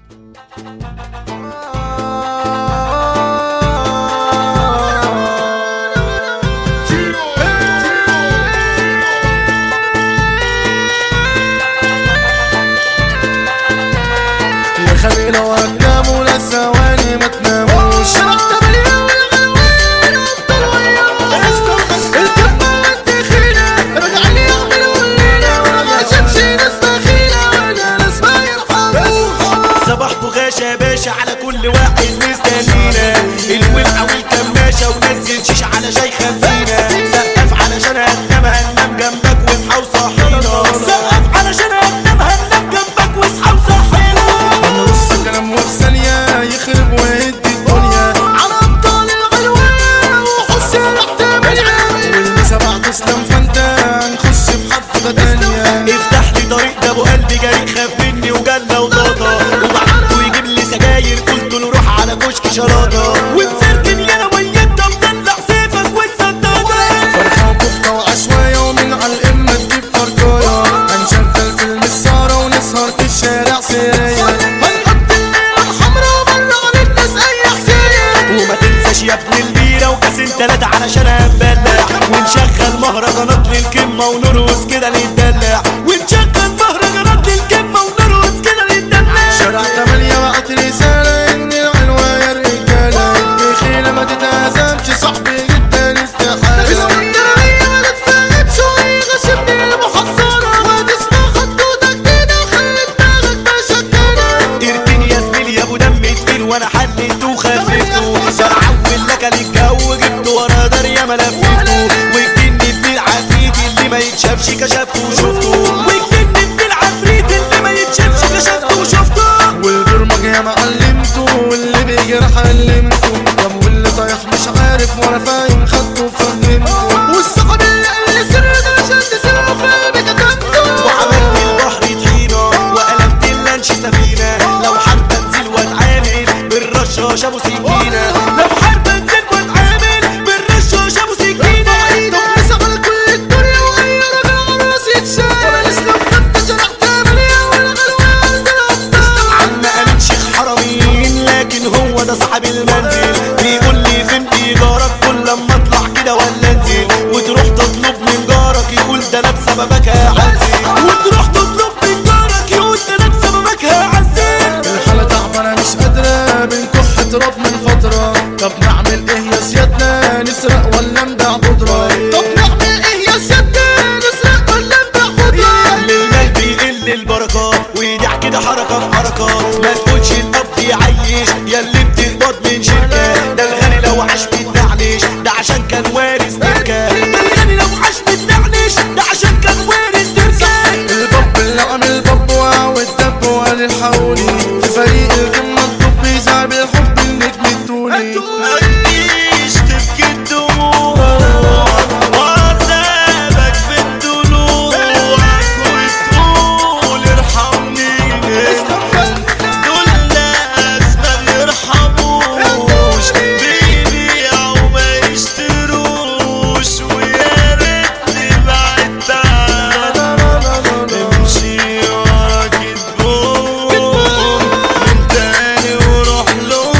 يا خلينا وهتناموا للثواني ما تناموش صباح بغاشة يا باشا على كل واحد مستنينا الولعة والكماشة ونزل شيش على شاي خمسينة سقف علشان هننام هننام جنبك واصحى وصحينا سقف علشان هننام هننام جنبك واصحى وصحينا نص كلام وفي ثانية يخرب ويدي الدنيا على أبطال الغلوان وحس والمسا بعد تسلم فانت هنخش في حطة تانية افتح لي طريق ده ابو قلبي جريء خاف مني وجالنا وضاطة وبعته يجيب لي سجاير قلت له روح على كشك شراطة ومسركن يا انا وياك ده مطلع سيفك والصدادة فرخة وكفتة وعشوائية ومن على القمة تجيب فرجاية هنشغل فيلم السهرة ونسهر في الشارع سيرية هنحط الليلة الحمرا وبلغ للناس أي حساية وما تنساش يا ابن البيرة وكاسين تلاتة علشان هنبلع ونشغل مهرجانات للكمة ونرقص كده نتدلع ونشغل مهرجانات للكمة ونرقص كده نتدلع شارع تمانية بقت رسالة إن العنوان يا رجالة بخيلة ما تتهزمش صاحبي جدا استحالة اسكندرية ما تتفهمش وهي غشمني المحصرة وتسمع خطوطك كده خلي دماغك مشكلة ارتني يا زميلي يا ابو دم تقيل وانا حليته وخففته برعول لك للجو جبته ورا دار يا ما لففته وجدني ابن العفريت اللي ما يتشافش كشفته وشفته وجدني ابن العفريت اللي ما يتشافش كشفته وشفته والبرمج يا ما علمته واللي بيجرح علمته طب واللي طايح مش عارف وانا فاهم خدته وفهمته والصحاب اللي قال لي سر ده عشان تسر في قلبي كتبته وعملت البحر طحينة وقلبت اللانش سفينة لو حرب انزل واتعامل بالرشاش ابو سكينة لو حرب انزل واتعامل بالرشاش ابو سكينة طب مسح كل الدنيا واي راجل عروس يتشال الاسلام خدت شرح تمانية والغلوان ده الابطال عم امين شيخ حرمين لكن هو ده صاحب المنزل بيقول لي فين ايجارك كل لما اطلع كده ولا انزل وتروح تطلب من جارك يقول ده انا بسببك هعزل وتروح تطلب من جارك يقول ده انا بسببك هعزل الحالة تعبانة مش قادرة بنكح تراب من فترة طب نعمل ايه يا سيادنا نسرق ولا نبيع بودرة طب نعمل ايه يا سيادنا نسرق ولا نبيع بودرة للمال بيقل البركة ويدع كده حركة في حركة ما تقولش القبض يعيش يا اللي بتقبض من شركة ده الغني لو عاش بتنعنش ده عشان كان وارث تركة ده الغني لو عاش بتنعنش ده عشان كان وارث تركة الباب اللي عامل باب والدب وقال الحولي في فريق القمة الطب يزعل بالحب النجم التوني متجيش تبكي الدموع وعذابك في الضلوع وتقول ارحمني دول ناس ما بيرحموش بيبيعوا ما يشتروش ويا ريتني بعدت عنك امشي ورا كدبهم من تاني وروح لهم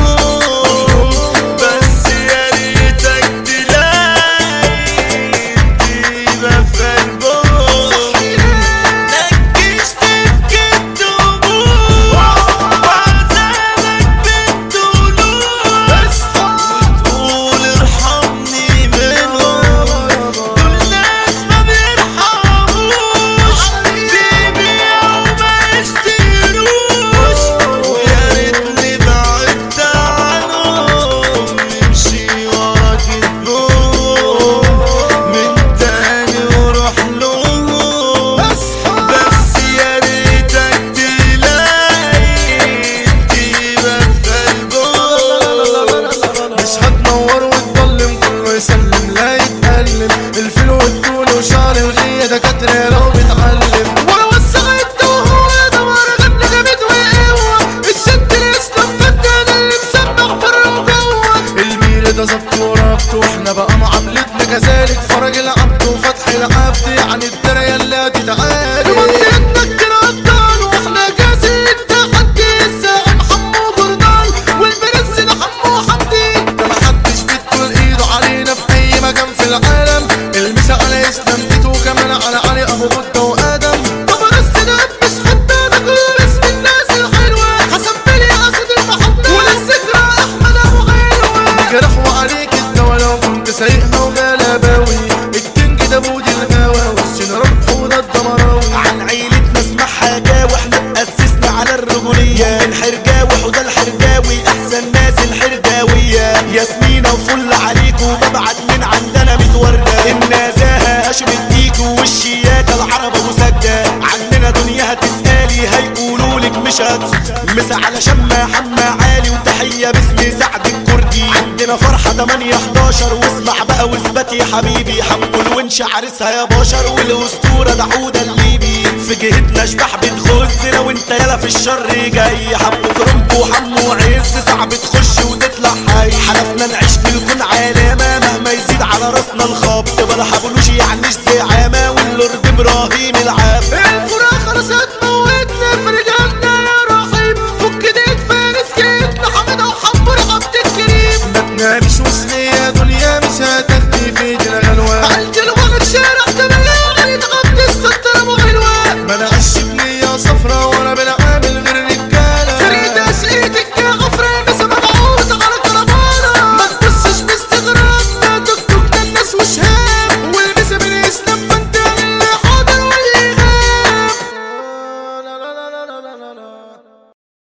حمو من حرجاوي حوده الحرجاوي احسن ناس الحرجاوية ياسمينة وفل عليكوا ببعت من عندنا ميت وردة النزاهة هاشم الديكو والشياكة العرب ابو سجة عندنا دنيا هتسألي هيقولوا لك مش هتص مسا على شمة حمى عالي وتحية باسم سعد الكردي عندنا فرحة 8 11 واسمع بقى واثبت يا حبيبي حمو الونش عرسها يا بشر والاسطورة ده عودة الليبي في جهتنا اشباح بتخزنا وانت يلا في الشر جاي حمو كرنكو حمو عز صعب تخش